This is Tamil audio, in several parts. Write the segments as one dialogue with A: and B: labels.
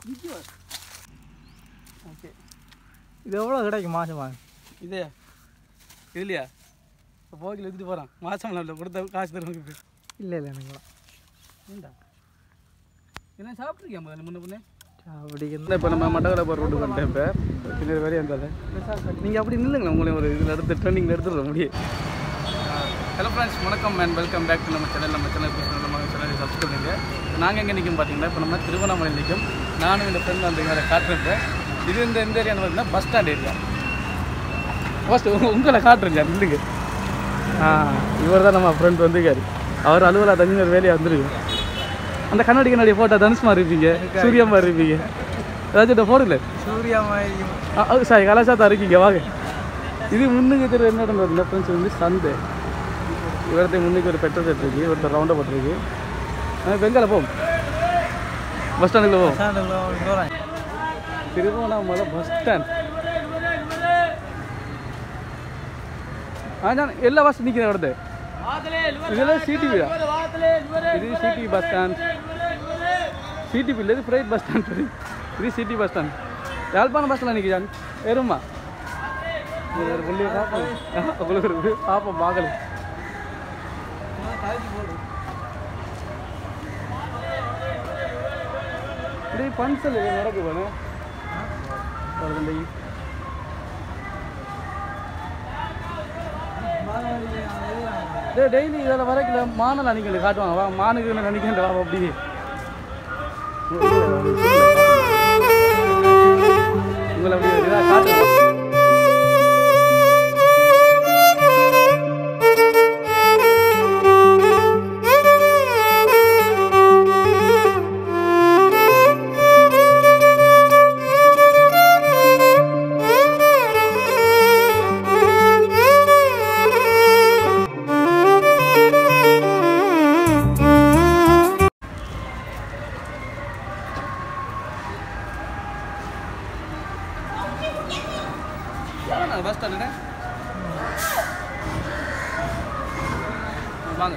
A: ஓகே
B: இது எவ்வளோ கிடைக்கும் மாசமா
A: இதே இதுலையா இப்போ போக்கில் எடுத்துகிட்டு போகிறான் மாதம் இல்லை கொடுத்த காசு தருவாங்க இப்போ
B: இல்லை இல்லை எனக்கு
A: ஏண்டா என்ன சாப்பிட்ருக்கியா முதல்ல முன்ன பொண்ணு
B: அப்படி
A: இப்போ நம்ம மட்டக்கள போகிற ரோட்டு வந்துட்டேன் இப்போ பின்னாடி வரையும் இருந்தால நீங்கள் அப்படி நில்லுங்களேன் உங்களையும் ஒரு இதில் எடுத்து ட்ரெண்டிங்கில் எடுத்துடுற முடியும் ஹலோ ஃப்ரெண்ட்ஸ் வணக்கம் அண்ட் வெல்கம் பேக் டு நம்ம சேனல் நம்ம சேனல் பேசுகிற நம்ம சேனலை சப்ஸ்கிரைப் பண்ணுங்க நாங்கள் எங்கே நிற்கும் பார்த்தீங்கன்னா இப்போ நம்ம திருவண்ணாமலை நிற்கும் நானும் இந்த ஃப்ரெண்ட் அந்த வேறு காட்டுறேன் இது இந்த இந்த ஏரியா பார்த்தீங்கன்னா பஸ் ஸ்டாண்ட் ஏரியா ஃபஸ்ட்டு உங்களை காட்டுறேங்க நில்லுங்க ஆ இவர் தான் நம்ம ஃப்ரெண்ட் வந்துருக்காரு அவர் அலுவலா தனி ஒரு வேலையாக வந்துருக்கு அந்த கண்ணாடி கண்ணாடி போட்டால் தனுஷ்மா இருப்பீங்க சூரியமா இருப்பீங்க ஏதாச்சும் இந்த போடல
B: சூர்யா மாதிரி
A: சாரி கலாச்சாரத்தா இருக்கீங்க வாங்க இது முன்னுக்கு தெரிய என்ன நடந்தது ஃப்ரெண்ட்ஸ் வந்து சந்தை இவரத்தை முன்னுக்கு ஒரு பெட்ரோல் செட் இருக்கு ஒருத்தர் ரவுண்டை போட்டிருக்கு பெங்கால போம் பஸ் ஸ்டாண்டுக்குள்ள போவோம்
B: போகிறேன்
A: திருவண்ணாமலை பஸ் ஸ்டாண்ட் ஆ நான் எல்லா பஸ் நிற்கிறேன் இடத்து இதெல்லாம் சிடிவி இது சிடி பஸ் ஸ்டாண்ட் சிடிபி இல்லை இது பிரைவேட் பஸ் ஸ்டாண்ட் இது இது சிட்டி பஸ் ஸ்டாண்ட் யாழ்ப்பாணம் பஸ்ஸில் நிற்கிறான் வெறுமா ஒரு புள்ளி பார்ப்போம் உங்களுக்கு ஒரு பார்ப்போம் பார்க்கல இப்படி பன்சல் நடக்கு பாரு வருது டே டெய்லி இதில் வரைக்கல மானல் அன்னைக்கு காட்டுவாங்க வா மானுக்கு நினைக்கின்ற வா அப்படி உங்களை அப்படி ஒரு இதாக காட்டுவோம் பஸ் ஸ்டாண்டு வாங்க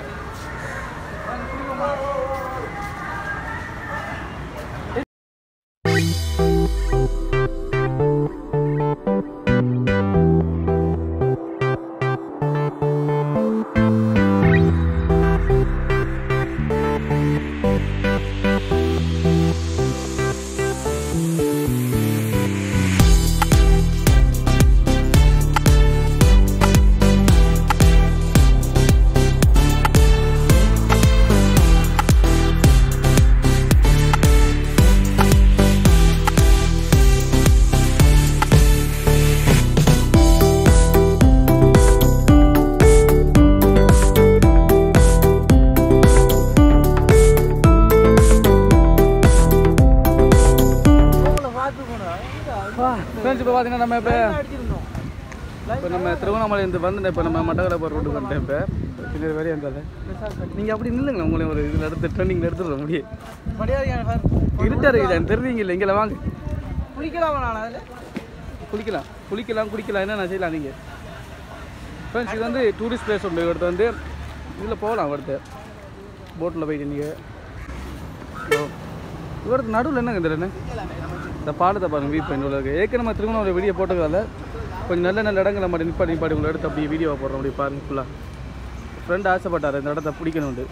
B: பார்த்து போனோம்
A: ஃப்ரெண்ட்ஸ் இப்போ பார்த்தீங்கன்னா நம்ம இப்போ
B: அடிச்சிருந்தோம்
A: இப்போ நம்ம திருவண்ணாமலையிலேருந்து வந்து இப்போ நம்ம மட்டக்களப்பு ரோட்டுக்கு வந்துட்டேன் இப்போ பின்னாடி வரையும் இருந்தால நீங்கள் அப்படி நில்லுங்களேன் உங்களையும் ஒரு இதில் எடுத்து ட்ரெண்டிங்கில் எடுத்துடுற முடியும்
B: படியாதிக்கான சார்
A: இருட்டா இருக்குது தெரியுங்க இல்லை இங்கே வாங்க
B: குளிக்கலாமா நான் அதில்
A: குளிக்கலாம் குளிக்கலாம் குடிக்கலாம் என்ன செய்யலாம் நீங்கள் ஃப்ரெண்ட்ஸ் இது வந்து டூரிஸ்ட் பிளேஸ் உண்டு இவர்கிட்ட வந்து இதில் போகலாம் அடுத்து போட்டில் போயிட்டு நீங்கள் இவருக்கு நடுவில் என்னங்க இந்த என்ன இந்த பாலத்தை பாருங்க வியூ பாயிண்ட் இருக்கு ஏற்கனவே நம்ம திருமணம் வீடியோ போட்டதால கொஞ்சம் நல்ல நல்ல இடங்களை மட்டும் நிப்பாடி நிப்பாடி உங்களை எடுத்து அப்படியே வீடியோ போடுறோம் அப்படி பாருங்க ஃபுல்லாக ஃப்ரெண்ட் ஆசைப்பட்டார் இந்த இடத்த பிடிக்கணும்னு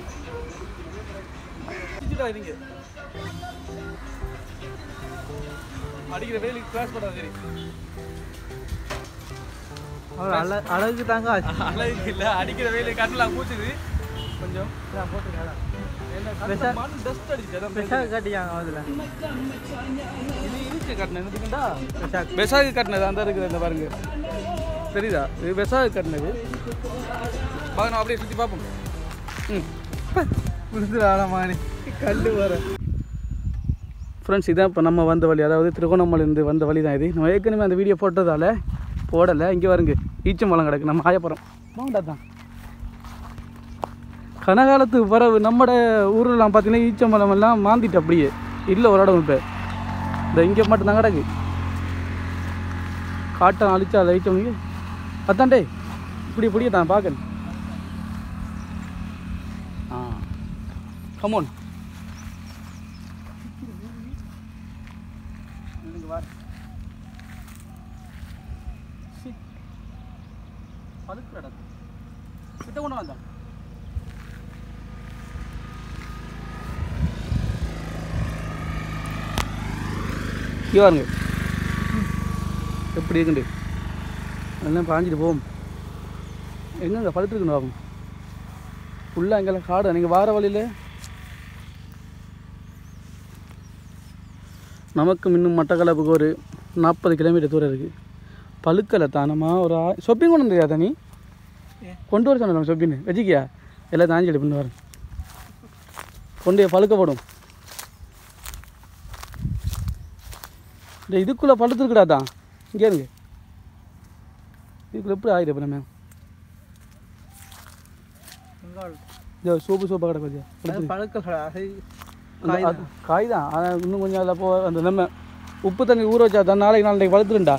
A: அடிக்கிற வேலைக்கு கிளாஸ் பண்ணாத சரி
B: அவர் அழ அழகு தாங்க ஆச்சு
A: அழகு இல்லை அடிக்கிற வெயில கண்ணெல்லாம் பூச்சுது கொஞ்சம்
B: பெசா-
A: டஸ்ட் அடிச்சு அதான்
B: பெஷாக காட்டிக்காங்க அதில்
A: இது இருக்கு கட்டினது என்னதுக்குண்டா
B: பெஷா
A: பெசாகு கட்டினது அந்த இருக்குது அந்த பாருங்க தெரியுதா இது பெசாகு கட்டினது பாருங்க நம்ம அப்படியே சுற்றி பார்ப்போம் ம்
B: விழுந்து ஆழமானி கல் வர
A: ஃப்ரெண்ட்ஸ் இதான் இப்போ நம்ம வந்த வழி அதாவது திருகோணமலையிலேருந்து வந்த வழி தான் இது நம்ம ஏற்கனவே அந்த வீடியோ போட்டதால போடலை இங்கே வருங்க ஈச்சம்பழம் கிடக்கு நம்ம ஆயப்புறம் மாண்டா தான் கனகாலத்துக்கு பிறகு நம்மட ஊர்லலாம் பார்த்தீங்கன்னா ஈச்சம்பழம் எல்லாம் மாந்திட்டு அப்படியே இல்லை ஒரு இடம் இப்போ இந்த இங்கே மட்டும்தான் கிடக்கு காட்டம் அழிச்சா அதை ஈச்சம் அதான்டே இப்படி இப்படியே தான் பார்க்கணும் ஆ கமோன் இங்கே வாருங்க எப்படி இருக்குண்டு எல்லாம் பாஞ்சிட்டு போவோம் எங்கங்க படுத்துருக்குன்னு ஆகும் ஃபுல்லாக எங்கெல்லாம் காடு நீங்கள் வார வழியில் நமக்கும் இன்னும் மட்டக்களப்புக்கு ஒரு நாற்பது கிலோமீட்டர் தூரம் இருக்குது பழுக்கலை தானமா ஒரு ஷொப்பிங் கொண்டு வந்துருக்கியா நீ கொண்டு வர சொன்னோம் ஷொப்பின்னு வச்சுக்கியா எல்லாம் தாஞ்சி எடுப்புன்னு வரேன் கொண்டு போய் பழுக்கப்படும் இந்த இதுக்குள்ளே பழுத்துருக்குடா தான் இங்கே இருங்க இதுக்குள்ளே எப்படி ஆகிடு அப்புறமே இதோ சோப்பு சோப்பாக கிடக்கு பாத்தியா? பழுத்துருக்கு.
B: பழுக்கலடா அது
A: அந்த- அது காய் தான் ஆனால் இன்னும் கொஞ்சம் அதில் போ அந்த நம்ம உப்பு தண்ணி ஊற வச்சா தான் நாளைக்கு நாளைக்கு வளர்த்துருண்டா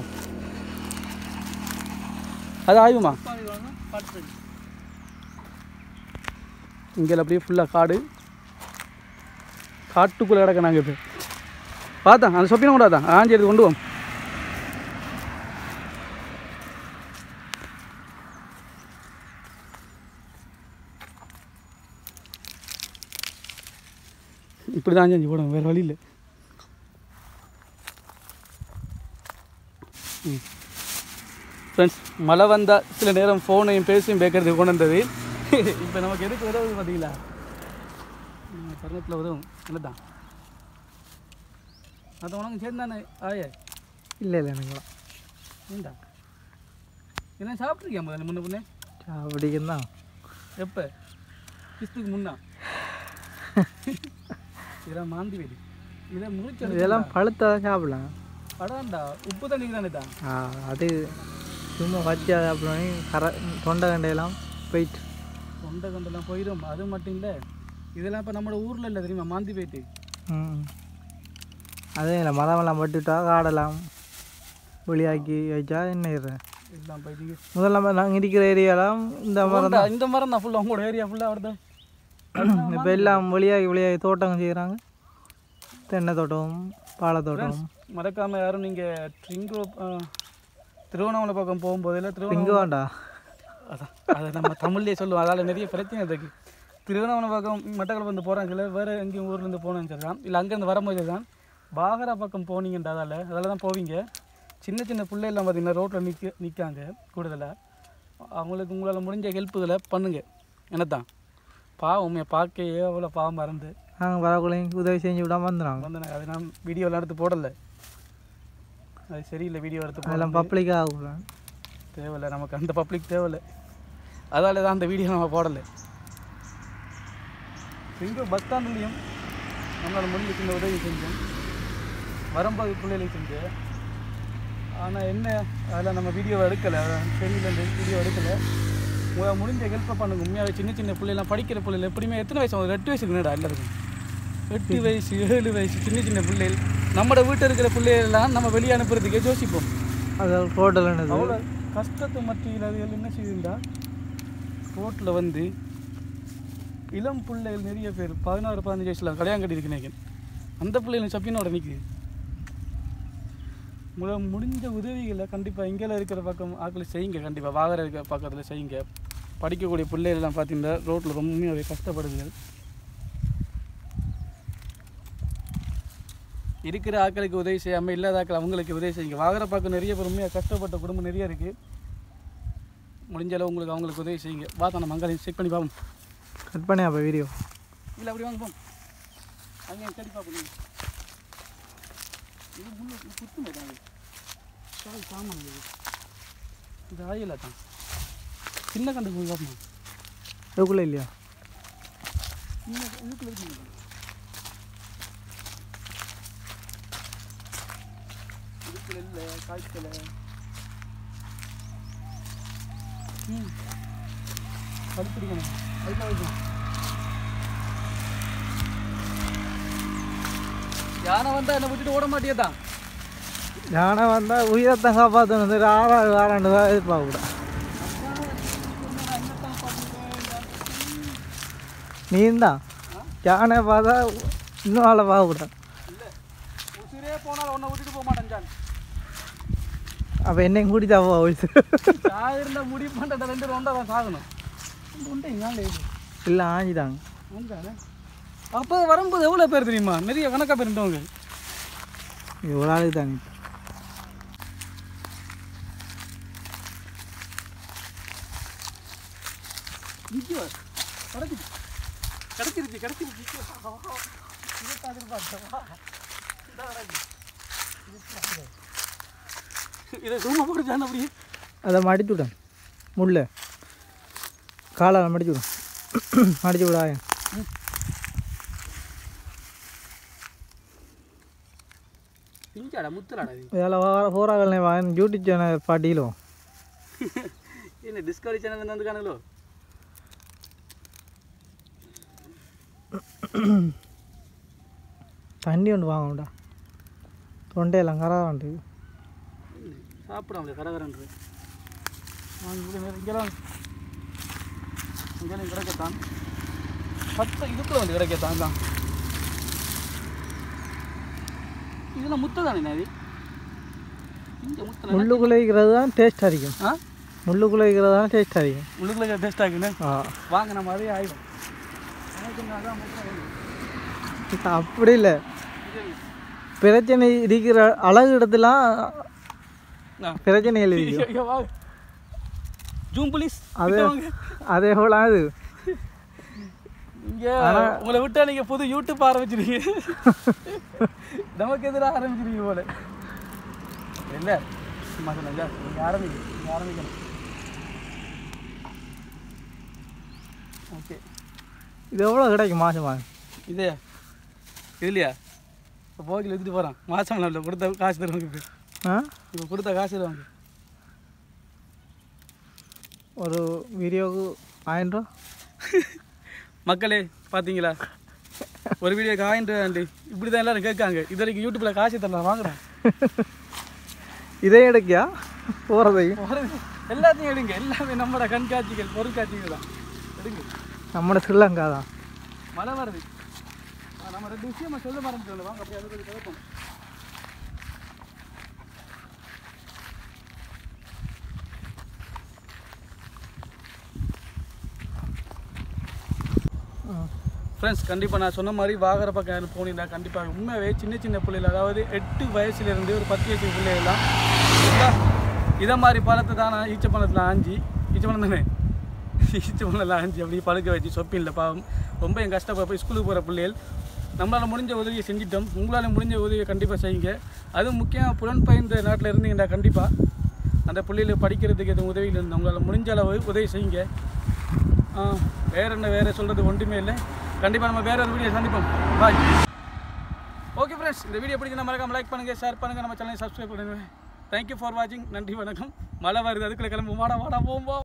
A: அது ஆயுமா இங்கே அப்படியே ஃபுல்லாக காடு காட்டுக்குள்ளே கிடக்க நாங்கள் இப்போ பார்த்தேன் அந்த சொப்பின கூட தான் ஆஞ்சி எடுத்து கொண்டு போம் இப்படி தான் ஆஞ்சி போடுவோம் வேறு வழி இல்லை ஃப்ரெண்ட்ஸ் மழை வந்தால் சில நேரம் ஃபோனையும் பேசியும் பேக்கிறதுக்கு கொண்டு வந்தது இப்போ நமக்கு எதுக்கு உதவுது பார்த்தீங்களா இந்த தருணத்தில் உதவும் இல்லைதான் அது உனக்கு சேர்ந்தானே ஆயே
B: இல்லை இல்லை எனக்கு
A: ஏண்டா என்ன சாப்பிட்ருக்கியா முதல்ல முன்ன பின்னே
B: அப்படிக்கும் தான்
A: எப்போ கிஸ்துக்கு முன்னா இதெல்லாம் மாந்தி வெடி இதை முடிச்சு
B: இதெல்லாம் பழுத்தா தான் சாப்பிடலாம்
A: படாண்டா உப்பு தண்ணி தானே தான்
B: ஆ, அது சும்மா வச்சு அதை அப்புறம் கர தொண்டை கண்டையெல்லாம் போயிட்டு
A: தொண்டை கண்டெல்லாம் போயிடும் அது மட்டும் இல்லை இதெல்லாம் இப்போ நம்ம ஊரில் இல்லை தெரியுமா மாந்தி போயிட்டு
B: ம் அதே இல்லை மரமெல்லாம் பட்டுட்டா காடெல்லாம் வெளியாக்கி வச்சா என்ன இது
A: எல்லாம் போயிட்டு
B: முதல்ல நம்ம நாங்கள் இருக்கிற ஏரியாலாம் இந்த மரம்
A: இந்த- இந்த மரம் தான் ஃபுல்லாக உங்களோட ஏரியா ஃபுல்லாக வருது
B: இப்போ எல்லாம் வெளியாகி வெளியாகி தோட்டம் செய்கிறாங்க தென்னை தோட்டம் பாலை தோட்டம்
A: மறக்காமல் யாரும் நீங்கள் ட்ரிங்கோ திருவண்ணாமலை பக்கம் போகும்போது இல்லை
B: இங்கே
A: திருவண்ணாமலை
B: வேண்டா
A: அதான் அதை நம்ம தமிழ்லேயே சொல்லுவோம் அதால் நிறைய பிரச்சனை இருக்கு திருவண்ணாமலை பக்கம் மட்டக்களப்பு வந்து போகிறாங்க இல்லை வேறு எங்கேயும் ஊர்லேருந்து போனோம்னு சரி தான் இல்லை அங்கேருந்து வரும்போது தான் பாகரா பக்கம் போனீங்கன்ற அதால் அதில் தான் போவீங்க சின்ன சின்ன பிள்ளைலாம் பார்த்தீங்கன்னா ரோட்டில் நிற்க நிற்காங்க கூடுதலாக அவங்களுக்கு உங்களால் முடிஞ்ச ஹெல்ப்புகளை பண்ணுங்க என்னத்தான் பாவம் உண்மையை பார்க்க எவ்வளோ பாவம் மறந்து
B: நாங்கள் வரக்குள்ளையும் உதவி செஞ்சு விடாம வந்துடுறாங்க
A: வந்து நான் அதை நான் வீடியோலாம் எடுத்து போடலை அது சரியில்லை வீடியோ எடுத்து போடல
B: அதெல்லாம் பப்ளிக்காக ஆகக்கூடாது
A: தேவையில்லை நமக்கு அந்த பப்ளிக் தேவையில்லை அதால தான் அந்த வீடியோ நம்ம போடலை எங்கே பஸ் ஸ்டாண்ட்லேயும் நம்மளால் முடிஞ்ச சின்ன உதவி செஞ்சோம் வரும்போது பிள்ளைகளுக்கு செஞ்சேன் ஆனால் என்ன அதில் நம்ம வீடியோ எடுக்கலை சரியில்லை வீடியோ எடுக்கலை உங்களை முடிஞ்ச ஹெல்ப்பை பண்ணுங்க உண்மையாகவே சின்ன சின்ன பிள்ளைலாம் படிக்கிற பிள்ளைகள் எப்படியுமே எத்தனை வயசு ஆகுது எட்டு வயசு இருக்குடா எல்லாருக்கும் எட்டு வயசு ஏழு வயசு சின்ன சின்ன பிள்ளைகள் நம்மளோட வீட்டில் இருக்கிற பிள்ளைகளெல்லாம் நம்ம வெளியே அனுப்புறதுக்கே யோசிப்போம்
B: அது ரோட்டில் என்னது
A: அவ்வளோ கஷ்டத்தை மத்தியில் அதுகள் என்ன செய்யுதுண்டா ரோட்டில் வந்து இளம் பிள்ளைகள் நிறைய பேர் பதினாறு பதினஞ்சு வயசில் கல்யாணம் கட்டியிருக்கு நினைக்கிறேன் அந்த பிள்ளைகள் சப்பினோட நிற்குது முத முடிஞ்ச உதவிகளை கண்டிப்பாக இங்கே இருக்கிற பக்கம் ஆட்களை செய்யுங்க கண்டிப்பாக வாகர இருக்கிற பக்கத்தில் செய்யுங்க படிக்கக்கூடிய பிள்ளைகள்லாம் பார்த்தீங்கன்னா ரோட்டில் ரொம்பவே கஷ்டப்படுதுகள் இருக்கிற ஆட்களுக்கு உதவி செய்யாமல் இல்லாத ஆட்கள் அவங்களுக்கு உதவி செய்யுங்க வாகர பக்கம் நிறைய பேர் உண்மையாக கஷ்டப்பட்ட குடும்பம் நிறைய இருக்குது முடிஞ்ச அளவு உங்களுக்கு அவங்களுக்கு உதவி செய்யுங்க வா தான் மங்காலையும் செக் பண்ணி பார்ப்போம்
B: கட் பண்ணி அப்போ வீடியோ
A: இல்லை அப்படி வாங்க போம் அங்கே தேடி பார்ப்போம் நீங்க. இது முள்ளு இது குத்து மேடம் சாய் சாமான் இது இது ஆயில தான் சின்ன கண்டு போய் பார்ப்போம்
B: இதுக்குள்ளே இல்லையா
A: சின்ன இதுக்குள்ள இருக்கு மேடம் இதுக்குள்ள இல்லை காய்ச்சல ம் கடுப்பிடிக்கணும் அதுதான் வைக்கணும் யானை வந்தா என்னை விட்டுட்டு ஓட மாட்டியதான்
B: யானை வந்தால் உயிரத்தான் காப்பாற்றணும் சரி ஆறாறு ஆறாண்டு தான் எதிர்பார்க்கக்கூடாது நீ தான் யானை பார்த்தா இன்னும் ஆளை பார்க்கக்கூடாது
A: இல்லை உசிரே போனாலும் உன்னை விட்டுட்டு போக மாட்டேன் ஜான்
B: அப்போ என்னையும் கூட்டி தான் போயிடுச்சு
A: நான் இருந்தால் முடிவு பண்ணுறத ரெண்டு ரெண்டா தான் சாகணும் உண்டை இங்கே இது
B: இல்லை ஆஞ்சிட்டாங்க
A: அங்கே அப்போ வரும்போது எவ்வளோ பேர் தெரியுமா நிறைய கணக்காக பேர் இருந்தவங்க
B: இது ஒரு ஆளுக்கு தாங்க
A: நிற்கிவா கிடச்சிச்சு கிடச்சிருச்சு கிடச்சிருச்சு இதை சும்மா போட்டுச்சான் அப்படியே
B: அதை மடிச்சு விட்டேன் முள்ள காலால் மடிச்சு விடும் மடிச்சு விடாய
A: பிஞ்சாடா முத்துலாடா இது
B: இதில் போராகலே வாங்க யூடியூப் சேனல் பாட்டியிலும்
A: என்ன டிஸ்கவரி சேனல் வந்து காணுங்களோ
B: தண்ணி ஒன்று வாங்கணும்டா தொண்டையெல்லாம் கராண்டு
A: சாப்பிடாமலே கரகரன்று வாங்க இங்கே இங்கெல்லாம் இங்கெல்லாம் கிடைக்கத்தான் பத்து இதுக்குள்ள வந்து கிடைக்கத்தான் தான் இதெல்லாம் முத்தை தானே இது இங்கே முத்தல
B: முள்ளுக்குள்ளே இருக்கிறது தான் டேஸ்ட் அடிக்கும்
A: ஆ
B: முள்ளுக்குள்ளே இருக்கிறது தான் டேஸ்ட் அடிக்கும்
A: உள்ளுக்குள்ள டேஸ்ட் ஆகுன்னு
B: ஆ
A: வாங்க நம்ம அதே ஆயிடும் எனக்கு என்ன அதான் முட்டை வேணும்.
B: அப்படி இல்லை
A: இது
B: பிரச்சனை இருக்கிற அழகு இடத்துலாம்
A: ஆ.
B: பிரச்சனைகள் இருக்கு
A: ஐயோ, வாங்க ஜூம் போலீஸ்
B: அது அதே போல அது
A: இங்க உங்களை விட்டா நீங்க புது யூடியூப் ஆரம்பிச்சிருக்கீங்க நமக்கு எதிராக ஆரம்பிச்சிருக்கீங்க போல இல்ல சும்மா சொன்னீங்க நீங்க ஆரம்பிங்க நீங்க ஆரம்பிக்கணும் ஓகே
B: இது எவ்வளோ கிடைக்கும் மாசமா
A: இதே இல்லையா இப்போ போக்கில் எடுத்துட்டு போகிறான் மாதம் இல்லை கொடுத்த காசு தருவாங்க இப்போ
B: ஆ
A: இப்போ கொடுத்த காசு தருவாங்க
B: ஒரு வீடியோவுக்கு ஆயிரம் ரூபா
A: மக்களே பார்த்தீங்களா ஒரு வீடியோ காயின்ட்டு வேண்டி இப்படி தான் எல்லாரும் கேட்காங்க இது வரைக்கும் யூடியூப்பில் காசு தரலாம் வாங்குறேன்
B: இதே எடுக்கியா போகிறதையும்
A: போறது எல்லாத்தையும் எடுங்க எல்லாமே நம்மளோட கண்காட்சிகள் பொருட்காட்சிகள் தான் எடுங்க
B: நம்மளோட ஸ்ரீலங்கா தான்
A: மழை வருது ஆ, நம்ம ரெண்டு விஷயமா சொல்ல மறந்துட்டோம் வாங்க அப்படியே அது கிடக்கும் ஃப்ரெண்ட்ஸ் கண்டிப்பாக நான் சொன்ன மாதிரி வாகர பக்கம் போனீங்கன்னா கண்டிப்பாக உண்மையாகவே சின்ன சின்ன பிள்ளைகள் அதாவது எட்டு வயசுலேருந்து ஒரு பத்து வயசு பிள்ளைகள்லாம் எல்லாம் இதை மாதிரி பழத்தை தான் நான் ஈச்சப்பழத்தில் ஆஞ்சி ஈச்சப்பழம் தானே ஈச்சப்பழத்தில் ஆஞ்சி அப்படியே பழுக்க வச்சு சொப்பில்ல பாவம் ரொம்ப என் கஷ்டப்பட போய் ஸ்கூலுக்கு போகிற பிள்ளைகள் நம்மளால் முடிஞ்ச உதவியை செஞ்சிட்டோம் உங்களால் முடிஞ்ச உதவியை கண்டிப்பாக செய்யுங்க அதுவும் முக்கியம் புலன்பெயர்ந்த நாட்டில் இருந்தீங்கன்னா கண்டிப்பாக அந்த பிள்ளைகளுக்கு படிக்கிறதுக்கு எதுவும் உதவியில் இருந்து உங்களால் முடிஞ்ச அளவு உதவி செய்யுங்க ஆ, வேற என்ன வேற சொல்கிறது ஒன்றுமே இல்லை கண்டிப்பாக நம்ம வேற ஒரு வீடியோ சந்திப்போம் பாய் ஓகே ஃப்ரெண்ட்ஸ் இந்த வீடியோ பிடிச்சிருந்தா மறக்காம லைக் பண்ணுங்கள் ஷேர் பண்ணுங்கள் நம்ம சேனலை சப்ஸ்கிரைப் பண்ணுங்கள் தேங்க்யூ ஃபார் வாட்சிங் நன்றி வணக்கம் மழை வருது அதுக்குள்ளே கிளம்பு வாடா வாடா போவோம்